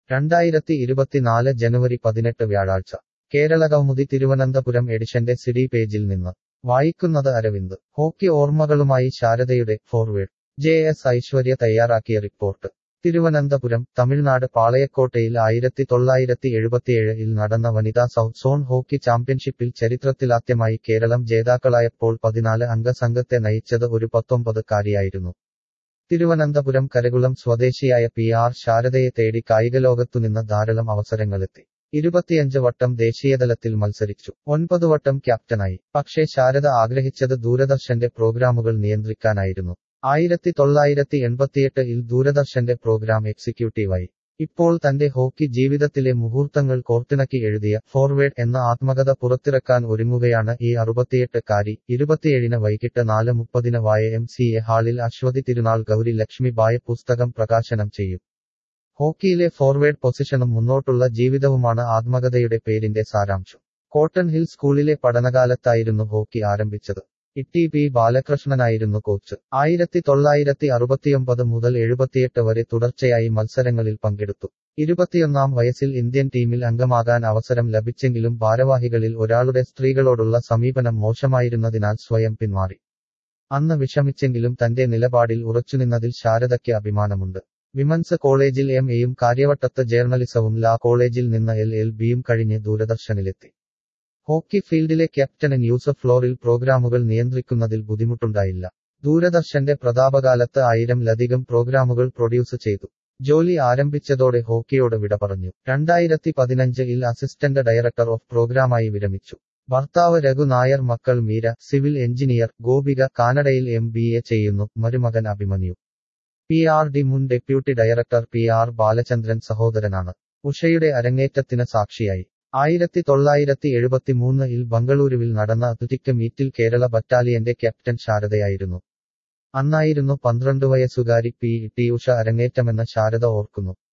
രണ്ടായിരത്തി ഇരുപത്തിനാല് ജനുവരി പതിനെട്ട് വ്യാഴാഴ്ച കേരള കൗമുദി തിരുവനന്തപുരം എഡിഷന്റെ സിഡി പേജിൽ നിന്ന് വായിക്കുന്നത് അരവിന്ദ് ഹോക്കി ഓർമ്മകളുമായി ശാരദയുടെ ഫോർവേഡ് ജെ എസ് ഐശ്വര്യ തയ്യാറാക്കിയ റിപ്പോർട്ട് തിരുവനന്തപുരം തമിഴ്നാട് പാളയക്കോട്ടയിൽ ആയിരത്തി തൊള്ളായിരത്തി എഴുപത്തിയേഴിൽ നടന്ന വനിതാ സൗത്ത് സോൺ ഹോക്കി ചാമ്പ്യൻഷിപ്പിൽ ചരിത്രത്തിലാദ്യമായി കേരളം ജേതാക്കളായപ്പോൾ പതിനാല് അംഗ സംഘത്തെ നയിച്ചത് ഒരു പത്തൊമ്പത് കാരിയായിരുന്നു തിരുവനന്തപുരം കരകുളം സ്വദേശിയായ പി ആർ ശാരദയെ തേടി കായികലോകത്തുനിന്ന് ധാരാളം അവസരങ്ങളെത്തി ഇരുപത്തിയഞ്ച് വട്ടം ദേശീയതലത്തിൽ മത്സരിച്ചു ഒൻപത് വട്ടം ക്യാപ്റ്റനായി പക്ഷേ ശാരദ ആഗ്രഹിച്ചത് ദൂരദർശന്റെ പ്രോഗ്രാമുകൾ നിയന്ത്രിക്കാനായിരുന്നു ആയിരത്തി തൊള്ളായിരത്തി എൺപത്തിയെട്ട് ഇൽ ദൂരദർശന്റെ പ്രോഗ്രാം എക്സിക്യൂട്ടീവായി ഇപ്പോൾ തന്റെ ഹോക്കി ജീവിതത്തിലെ മുഹൂർത്തങ്ങൾ കോർത്തിണക്കി എഴുതിയ ഫോർവേഡ് എന്ന ആത്മകഥ പുറത്തിറക്കാൻ ഒരുങ്ങുകയാണ് ഈ അറുപത്തിയെട്ട് കാരി ഇരുപത്തിയേഴിന് വൈകിട്ട് നാല് മുപ്പതിന് വായ എം സി എ ഹാളിൽ അശ്വതി തിരുനാൾ ഗൗരി ലക്ഷ്മി ബായ പുസ്തകം പ്രകാശനം ചെയ്യും ഹോക്കിയിലെ ഫോർവേഡ് പൊസിഷനും മുന്നോട്ടുള്ള ജീവിതവുമാണ് ആത്മകഥയുടെ പേരിന്റെ സാരാംശം കോട്ടൺ ഹിൽ സ്കൂളിലെ പഠനകാലത്തായിരുന്നു ഹോക്കി ആരംഭിച്ചത് ഇട്ടി പി ബാലകൃഷ്ണനായിരുന്നു കോച്ച് ആയിരത്തി തൊള്ളായിരത്തി അറുപത്തിയൊമ്പത് മുതൽ എഴുപത്തിയെട്ട് വരെ തുടർച്ചയായി മത്സരങ്ങളിൽ പങ്കെടുത്തു ഇരുപത്തിയൊന്നാം വയസ്സിൽ ഇന്ത്യൻ ടീമിൽ അംഗമാകാൻ അവസരം ലഭിച്ചെങ്കിലും ഭാരവാഹികളിൽ ഒരാളുടെ സ്ത്രീകളോടുള്ള സമീപനം മോശമായിരുന്നതിനാൽ സ്വയം പിന്മാറി അന്ന് വിഷമിച്ചെങ്കിലും തന്റെ നിലപാടിൽ ഉറച്ചുനിന്നതിൽ ശാരദയ്ക്ക് അഭിമാനമുണ്ട് വിമൻസ് കോളേജിൽ എം എയും കാര്യവട്ടത്ത് ജേർണലിസവും ലാ കോളേജിൽ നിന്ന് എൽ എൽ ബിയും കഴിഞ്ഞ് ദൂരദർശനിലെത്തി ഹോക്കി ഫീൽഡിലെ ക്യാപ്റ്റന് ന്യൂസ് ഫ്ലോറിൽ പ്രോഗ്രാമുകൾ നിയന്ത്രിക്കുന്നതിൽ ബുദ്ധിമുട്ടുണ്ടായില്ല ദൂരദർശന്റെ പ്രതാപകാലത്ത് ആയിരംലധികം പ്രോഗ്രാമുകൾ പ്രൊഡ്യൂസ് ചെയ്തു ജോലി ആരംഭിച്ചതോടെ ഹോക്കിയോട് വിട പറഞ്ഞു രണ്ടായിരത്തി പതിനഞ്ചിൽ അസിസ്റ്റന്റ് ഡയറക്ടർ ഓഫ് പ്രോഗ്രാമായി വിരമിച്ചു ഭർത്താവ് രഘു നായർ മക്കൾ മീര സിവിൽ എഞ്ചിനീയർ ഗോപിക കാനഡയിൽ എം ബി എ ചെയ്യുന്നു മരുമകൻ അഭിമന്യു പി ആർ ഡി മുൻ deputy director P R Balachandran സഹോദരനാണ് ഉഷയുടെ അരങ്ങേറ്റത്തിന് സാക്ഷിയായി ആയിരത്തി തൊള്ളായിരത്തി എഴുപത്തിമൂന്നിൽ ബംഗളൂരുവിൽ നടന്ന അത്ലറ്റിക് മീറ്റിൽ കേരള ബറ്റാലിയന്റെ ക്യാപ്റ്റൻ ശാരദയായിരുന്നു അന്നായിരുന്നു പന്ത്രണ്ട് വയസ്സുകാരി പി ടി ഉഷ അരങ്ങേറ്റമെന്ന് ശാരദ ഓർക്കുന്നു